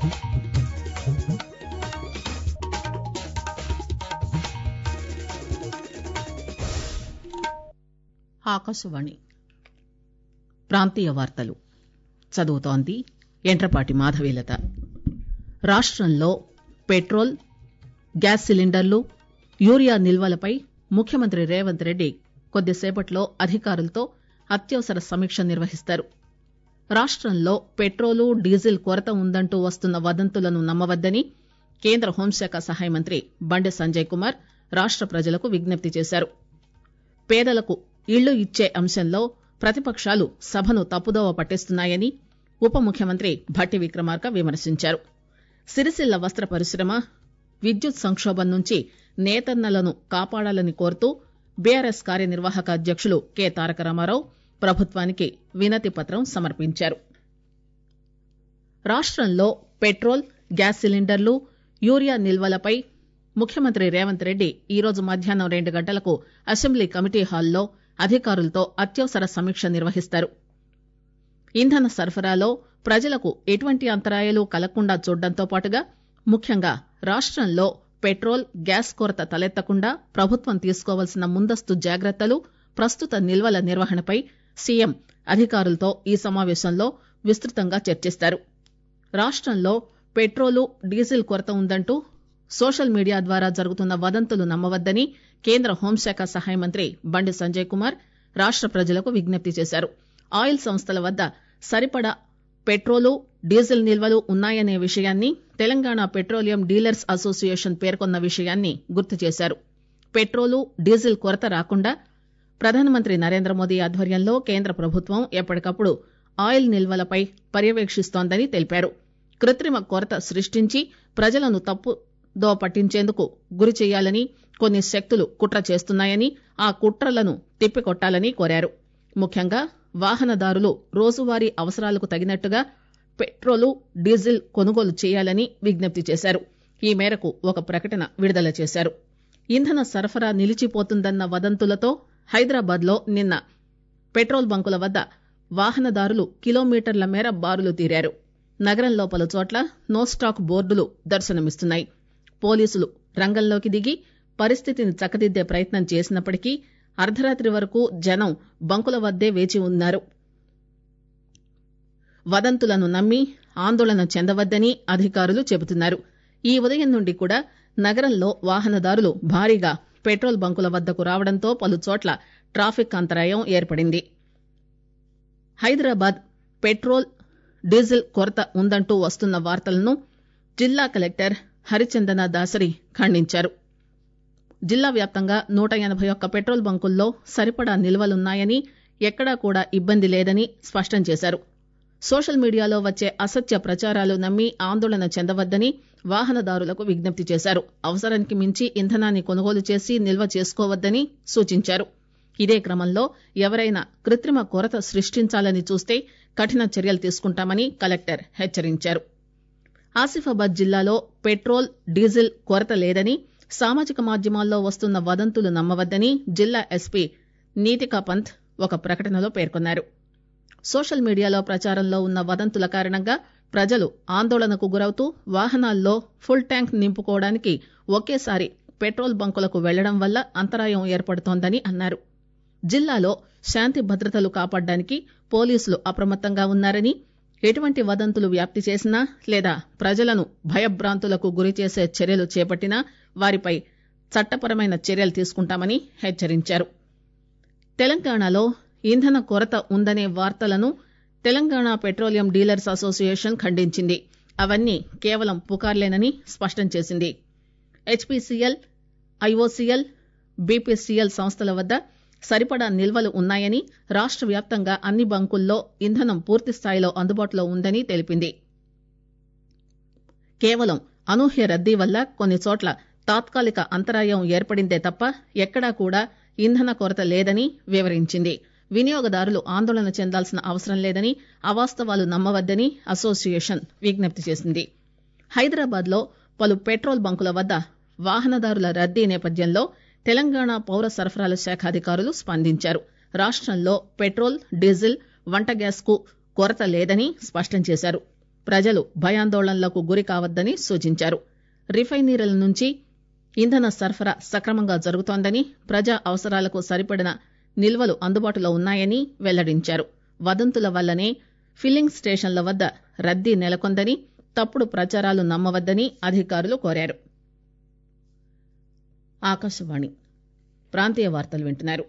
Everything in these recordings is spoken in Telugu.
ఆకాశవాణి ప్రాంతీయ వార్తలు చదువుతోంది ఎంట్రపాటి మాధవీలత రాష్టంలో పెట్రోల్ గ్యాస్ సిలిండర్లు యూరియా నిల్వలపై ముఖ్యమంత్రి రేవంత్ రెడ్డి కొద్దిసేపట్లో అధికారులతో అత్యవసర సమీక్ష నిర్వహిస్తారు రాష్టంలో పెట్రోలు డీజిల్ కొరత ఉందంటూ వస్తున్న వదంతులను నమ్మవద్దని కేంద్ర హోంశాఖ సహాయ మంత్రి బండి సంజయ్ కుమార్ రాష్ట ప్రజలకు విజ్ఞప్తి చేశారు పేదలకు ఇళ్లు ఇచ్చే అంశంలో ప్రతిపకాలు సభను తప్పుదోవ పట్టిస్తున్నాయని ఉప ముఖ్యమంత్రి భట్టి విక్రమార్క విమర్శించారు సిరిసిల్ల వస్త పరిశ్రమ విద్యుత్ సంకోభం నుంచి నేతన్నలను కాపాడాలని కోరుతూ బీఆర్ఎస్ కార్యనిర్వాహక అధ్యకులు కె తారక రామారావు ప్రభుత్వానికి వినతి పత్రం సమర్పించారు రాష్టంలో పెట్రోల్ గ్యాస్ సిలిండర్లు యూరియా నిల్వలపై ముఖ్యమంత్రి రేవంత్ రెడ్డి ఈరోజు మధ్యాహ్నం రెండు గంటలకు అసెంబ్లీ కమిటీ హాల్లో అధికారులతో అత్యవసర సమీక్ష నిర్వహిస్తారు ఇంధన సరఫరాలో ప్రజలకు ఎటువంటి అంతరాయాలు కలగకుండా చూడడంతో పాటుగా ముఖ్యంగా రాష్టంలో పెట్రోల్ గ్యాస్ కొరత తలెత్తకుండా ప్రభుత్వం తీసుకోవాల్సిన ముందస్తు జాగ్రత్తలు ప్రస్తుత నిల్వల నిర్వహణపై సీఎం అధికారులతో ఈ సమావేశంలో విస్తృతంగా చర్చిస్తారు రాష్టంలో పెట్రోలు డీజిల్ కొరత ఉందంటూ సోషల్ మీడియా ద్వారా జరుగుతున్న వదంతులు నమ్మవద్దని కేంద్ర హోంశాఖ సహాయ మంత్రి బండి సంజయ్ కుమార్ రాష్ట ప్రజలకు విజ్ఞప్తి చేశారు ఆయిల్ సంస్థల వద్ద సరిపడా పెట్రోలు డీజిల్ నిల్వలు ఉన్నాయనే విషయాన్ని తెలంగాణ పెట్రోలియం డీలర్స్ అసోసియేషన్ పేర్కొన్న విషయాన్ని గుర్తు చేశారు పెట్రోలు డీజిల్ కొరత రాకుండా ప్రధానమంత్రి నరేంద్ర మోదీ ఆధ్వర్యంలో కేంద్ర ప్రభుత్వం ఎప్పటికప్పుడు ఆయిల్ నిల్వలపై పర్యవేక్షిస్తోందని తెలిపారు కృత్రిమ కొరత సృష్టించి ప్రజలను తప్పుదో పట్టించేందుకు గురి చేయాలని కొన్ని శక్తులు కుట్ర చేస్తున్నాయని ఆ కుట్రలను తిప్పికొట్టాలని కోరారు ముఖ్యంగా వాహనదారులు రోజువారీ అవసరాలకు తగినట్టుగా పెట్రోలు డీజిల్ కొనుగోలు చేయాలని విజ్ఞప్తి చేశారు ఈ మేరకు ఒక ప్రకటన విడుదల చేశారు ఇంధన సరఫరా నిలిచిపోతుందన్న వదంతులతో హైదరాబాద్ లో నిన్న పెట్రోల్ బంకుల వద్ద వాహనదారులు కిలోమీటర్ల మేర బారులు తీరారు నగరంలో పలుచోట్ల నో స్టాక్ బోర్డులు దర్శనమిస్తున్నాయి పోలీసులు రంగంలోకి దిగి పరిస్థితిని చక్కదిద్దే ప్రయత్నం చేసినప్పటికీ అర్ధరాత్రి వరకు జనం బంకుల వద్దే వేచి ఉన్నారు వదంతులను నమ్మి ఆందోళన చెందవద్దని అధికారులు చెబుతున్నారు ఈ ఉదయం నుండి కూడా నగరంలో వాహనదారులు భారీగా పెట్రోల్ బంకుల వద్దకు రావడంతో పలుచోట్ల ట్రాఫిక్ అంతరాయం ఏర్పడింది హైదరాబాద్ పెట్రోల్ డీజిల్ కొరత ఉందంటూ వస్తున్న వార్తలను జిల్లా కలెక్టర్ హరిచందన దాసరి ఖండించారు జిల్లా వ్యాప్తంగా నూట ఎనబై ఒక్క పెట్రోల్ బంకుల్లో సరిపడా నిల్వలున్నాయని ఎక్కడా కూడా ఇబ్బంది లేదని స్పష్టం చేశారు సోషల్ మీడియాలో వచ్చే అసత్య ప్రచారాలు నమ్మి ఆందోళన చెందవద్దని వాహనదారులకు విజ్ఞప్తి చేశారు అవసరానికి మించి ఇంధనాన్ని కొనుగోలు చేసి నిల్వ చేసుకోవద్దని సూచించారు ఇదే క్రమంలో ఎవరైనా కృత్రిమ కొరత సృష్టించాలని చూస్తే కఠిన చర్యలు తీసుకుంటామని కలెక్టర్ హెచ్చరించారు ఆసిఫాబాద్ జిల్లాలో పెట్రోల్ డీజిల్ కొరత లేదని సామాజిక మాధ్యమాల్లో వస్తున్న వదంతులు నమ్మవద్దని జిల్లా ఎస్పీ నీతికా పంత్ ఒక ప్రకటనలో పేర్కొన్నారు సోషల్ మీడియాలో ప్రచారంలో ఉన్న వదంతుల కారణంగా ప్రజలు ఆందోళనకు గురవుతూ వాహనాల్లో ఫుల్ ట్యాంక్ నింపుకోవడానికి ఒకేసారి పెట్రోల్ బంకులకు వెళ్లడం వల్ల అంతరాయం ఏర్పడుతోందని అన్నారు జిల్లాలో శాంతి భద్రతలు కాపాడడానికి పోలీసులు అప్రమత్తంగా ఉన్నారని ఎటువంటి వదంతులు వ్యాప్తి చేసినా లేదా ప్రజలను భయభ్రాంతులకు గురిచేసే చర్యలు చేపట్టినా వారిపై చట్టపరమైన చర్యలు తీసుకుంటామని హెచ్చరించారు తెలంగాణలో ఇంధన కొరత ఉందనే వార్తలను తెలంగాణ పెట్రోలియం డీలర్స్ అసోసియేషన్ ఖండించింది అవన్నీ కేవలం పుకార్లేనని స్పష్టం చేసింది హెచ్పీసీఎల్ ఐఓసీఎల్ బీపీసీఎల్ సంస్థల వద్ద సరిపడా నిల్వలు ఉన్నాయని రాష్ట వ్యాప్తంగా అన్ని బంకుల్లో ఇంధనం పూర్తిస్థాయిలో అందుబాటులో ఉందని తెలిపింది కేవలం అనూహ్య రద్దీ వల్ల కొన్ని చోట్ల తాత్కాలిక అంతరాయం ఏర్పడిందే తప్ప ఎక్కడా కూడా ఇంధన కొరత లేదని వివరించింది వినియోగదారులు ఆందోళన చెందాల్సిన అవసరం లేదని అవాస్తవాలు నమ్మవద్దని అసోసియేషన్ విజ్ఞప్తి చేసింది హైదరాబాద్ లో పలు పెట్రోల్ బంకుల వద్ద వాహనదారుల రద్దీ నేపథ్యంలో తెలంగాణ పౌర సరఫరాల శాఖ అధికారులు స్పందించారు రాష్టంలో పెట్రోల్ డీజిల్ వంట గ్యాస్ కు కొరత లేదని స్పష్టం చేశారు ప్రజలు భయాందోళనలకు గురి కావద్దని సూచించారు రిఫైనరీల నుంచి ఇంధన సరఫరా సక్రమంగా జరుగుతోందని ప్రజా అవసరాలకు సరిపడిన నిల్వలు అందుబాటులో ఉన్నాయని వెల్లడించారు వదంతుల వల్లనే ఫిల్లింగ్ స్టేషన్ల వద్ద రద్దీ నెలకొందని తప్పుడు ప్రచారాలు నమ్మవద్దని అధికారులు కోరారు ఆకాశవాణి ప్రాంతీయ వార్తలు వింటున్నారు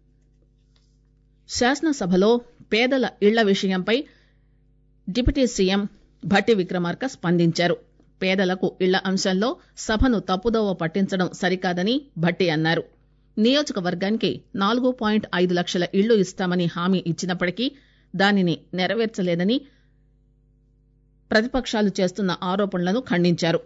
శాసనసభలో పేదల ఇళ్ల విషయంపై డిప్యూటీ సీఎం భట్టి విక్రమార్క స్పందించారు పేదలకు ఇళ్ల అంశంలో సభను తప్పుదోవ పట్టించడం సరికాదని భట్టి అన్నారు నియోజకవర్గానికి నాలుగు పాయింట్ ఐదు లక్షల ఇళ్లు ఇస్తామని హామీ ఇచ్చినప్పటికీ దానిని నెరవేర్చలేదని ప్రతిపక్షాలు చేస్తున్న ఆరోపణలను ఖండించారు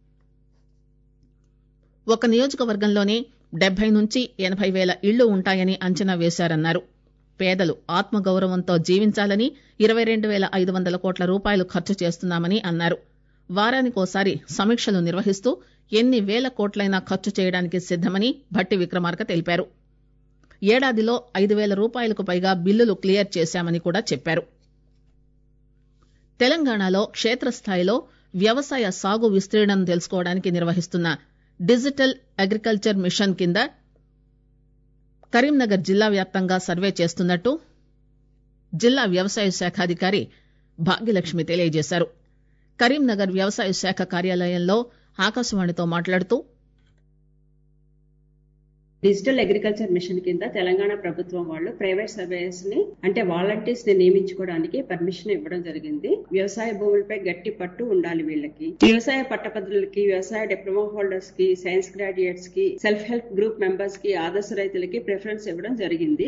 ఒక నియోజకవర్గంలోనే డెబ్బై నుంచి ఎనబై వేల ఇళ్లు ఉంటాయని అంచనా వేశారన్నారు పేదలు ఆత్మగౌరవంతో జీవించాలని ఇరవై రెండు వేల ఐదు వందల కోట్ల రూపాయలు ఖర్చు చేస్తున్నామని అన్నారు వారానికోసారి సమీక్షలు నిర్వహిస్తూ ఎన్ని వేల కోట్లైనా ఖర్చు చేయడానికి సిద్దమని భట్టి విక్రమార్క తెలిపారు ఏడాదిలో ఐదు వేల రూపాయలకు పైగా బిల్లులు క్లియర్ చేశామని కూడా చెప్పారు తెలంగాణలో క్షేత్రస్థాయిలో వ్యవసాయ సాగు విస్తీర్ణం తెలుసుకోవడానికి నిర్వహిస్తున్న డిజిటల్ అగ్రికల్చర్ మిషన్ కింద కరీంనగర్ జిల్లా వ్యాప్తంగా సర్వే చేస్తున్నట్టు జిల్లా వ్యవసాయ శాఖాధికారి భాగ్యలక్ష్మి తెలియజేశారు కరీంనగర్ వ్యవసాయ శాఖ కార్యాలయంలో ఆకాశవాణితో మాట్లాడుతూ డిజిటల్ అగ్రికల్చర్ మిషన్ కింద తెలంగాణ ప్రభుత్వం వాళ్ళు ప్రైవేట్ సర్వేయర్స్ ని అంటే వాలంటీర్స్ ని నియమించుకోవడానికి పర్మిషన్ ఇవ్వడం జరిగింది వ్యవసాయ భూములపై గట్టి పట్టు ఉండాలి వీళ్ళకి వ్యవసాయ పట్టభద్రులకి వ్యవసాయ డిప్లొమా హోల్డర్స్ కి సైన్స్ గ్రాడ్యుయేట్స్ కి సెల్ఫ్ హెల్ప్ గ్రూప్ మెంబర్స్ కి ఆదర్శ రైతులకి ప్రిఫరెన్స్ ఇవ్వడం జరిగింది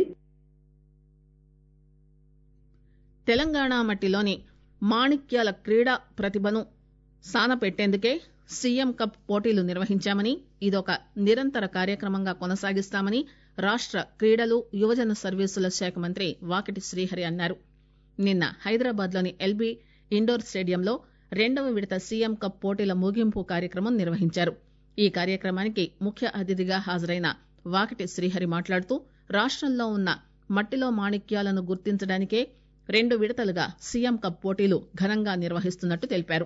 తెలంగాణ మట్టిలోని మాణిక్యాల క్రీడా ప్రతిభను సానపెట్టేందుకే సీఎం కప్ పోటీలు నిర్వహించామని ఇదొక నిరంతర కార్యక్రమంగా కొనసాగిస్తామని రాష్ట క్రీడలు యువజన సర్వీసుల శాఖ మంత్రి వాకిటి శ్రీహరి అన్నారు నిన్న హైదరాబాద్ లోని ఎల్బీ ఇండోర్ స్టేడియంలో రెండవ విడత సీఎం కప్ పోటీల ముగింపు కార్యక్రమం నిర్వహించారు ఈ కార్యక్రమానికి ముఖ్య అతిథిగా హాజరైన వాకిటి శ్రీహరి మాట్లాడుతూ రాష్టంలో ఉన్న మట్టిలో మాణిక్యాలను గుర్తించడానికే రెండు విడతలుగా సీఎం కప్ పోటీలు ఘనంగా నిర్వహిస్తున్నట్టు తెలిపారు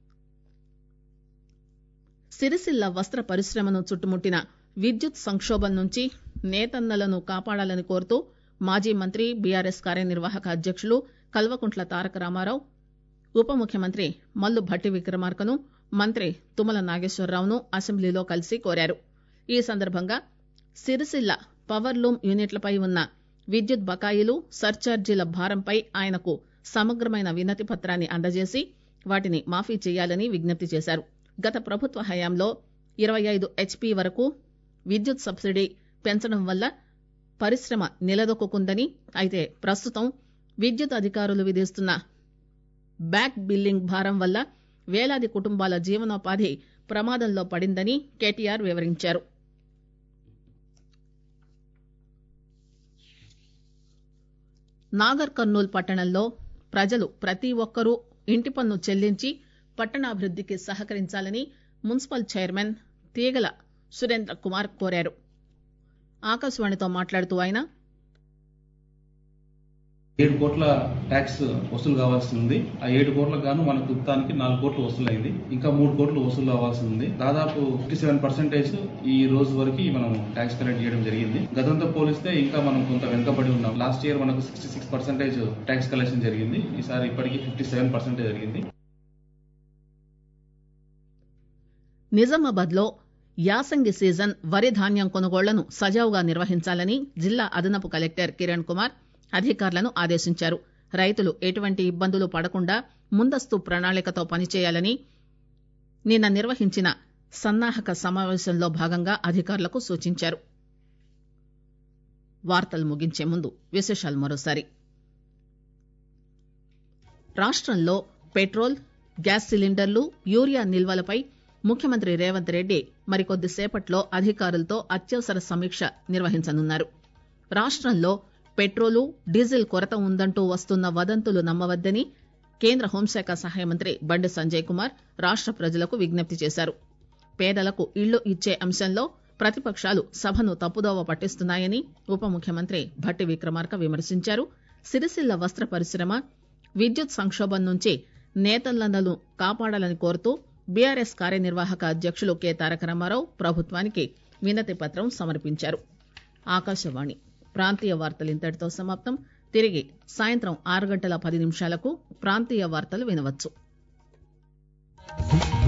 సిరిసిల్ల వస్త్ర పరిశ్రమను చుట్టుముట్టిన విద్యుత్ సంక్షోభం నుంచి నేతన్నలను కాపాడాలని కోరుతూ మాజీ మంత్రి బీఆర్ఎస్ కార్యనిర్వాహక అధ్యక్షులు కల్వకుంట్ల తారక రామారావు ఉప ముఖ్యమంత్రి మల్లు భట్టి విక్రమార్కను మంత్రి తుమ్మల నాగేశ్వరరావును అసెంబ్లీలో కలిసి కోరారు ఈ సందర్భంగా సిరిసిల్ల పవర్ లూమ్ యూనిట్లపై ఉన్న విద్యుత్ బకాయిలు సర్చార్జీల భారంపై ఆయనకు సమగ్రమైన వినతి పత్రాన్ని అందజేసి వాటిని మాఫీ చేయాలని విజ్ఞప్తి చేశారు గత ప్రభుత్వ హయాంలో ఇరవై ఐదు హెచ్పీ వరకు విద్యుత్ సబ్సిడీ పెంచడం వల్ల పరిశ్రమ నిలదొక్కుందని అయితే ప్రస్తుతం విద్యుత్ అధికారులు విధిస్తున్న బ్యాక్ బిల్లింగ్ భారం వల్ల వేలాది కుటుంబాల జీవనోపాధి ప్రమాదంలో పడిందని కేటీఆర్ వివరించారు నాగర్ కర్నూల్ పట్టణంలో ప్రజలు ప్రతి ఒక్కరూ ఇంటి పన్ను చెల్లించి పట్టణాభివృద్దికి సహకరించాలని మున్సిపల్ చైర్మన్ తీగల సురేంద్ర కుమార్ కోరారు ఆకాశవాణితో మాట్లాడుతూ ఆయన ఏడు కోట్ల ట్యాక్స్ వసూలు కావాల్సి ఉంది ఆ ఏడు కోట్లకు గాను మన ప్రభుత్వానికి నాలుగు కోట్లు వసూలు అయింది ఇంకా మూడు కోట్లు వసూలు అవ్వాల్సి ఉంది దాదాపు ఫిఫ్టీ సెవెన్ పర్సెంటేజ్ ఈ రోజు వరకు మనం ట్యాక్స్ కలెక్ట్ చేయడం జరిగింది గతంతో పోలిస్తే ఇంకా మనం కొంత వెనుకబడి ఉన్నాం లాస్ట్ ఇయర్ మనకు sixty six percentage tax collection జరిగింది ఈసారి ఇప్పటికి ఫిఫ్టీ సెవెన్ పర్సెంటేజ్ జరిగింది నిజామాబాద్ లో యాసంగి సీజన్ వరి ధాన్యం కొనుగోళ్లను సజావుగా నిర్వహించాలని జిల్లా అదనపు కలెక్టర్ కిరణ్ కుమార్ అధికారులను ఆదేశించారు రైతులు ఎటువంటి ఇబ్బందులు పడకుండా ముందస్తు ప్రణాళికతో పనిచేయాలని నిన్న నిర్వహించిన సన్నాహక సమావేశంలో భాగంగా అధికారులకు సూచించారు వార్తలు ముగించే ముందు విశేషాలు మరోసారి రాష్టంలో పెట్రోల్ గ్యాస్ సిలిండర్లు యూరియా నిల్వలపై ముఖ్యమంత్రి రేవంత్ రెడ్డి మరికొద్దిసేపట్లో అధికారులతో అత్యవసర సమీక్ష నిర్వహించనున్నారు రాష్టంలో పెట్రోలు డీజిల్ కొరత ఉందంటూ వస్తున్న వదంతులు నమ్మవద్దని కేంద్ర హోంశాఖ సహాయ మంత్రి బండి సంజయ్ కుమార్ రాష్ట ప్రజలకు విజ్ఞప్తి చేశారు పేదలకు ఇళ్లు ఇచ్చే అంశంలో ప్రతిపక్షాలు సభను తప్పుదోవ పట్టిస్తున్నాయని ఉప ముఖ్యమంత్రి భట్టి విక్రమార్క విమర్శించారు సిరిసిల్ల వస్త్ర పరిశ్రమ విద్యుత్ సంక్షోభం నుంచి నేతలను కాపాడాలని కోరుతూ బీఆర్ఎస్ కార్యనిర్వాహక అధ్యక్షులు కె తారక రామారావు ప్రభుత్వానికి వినతి పత్రం సమర్పించారు ఆకాశవాణి ప్రాంతీయ వార్తలు ఇంతటితో సమాప్తం తిరిగి సాయంత్రం ఆరు గంటల పది నిమిషాలకు ప్రాంతీయ వార్తలు వినవచ్చు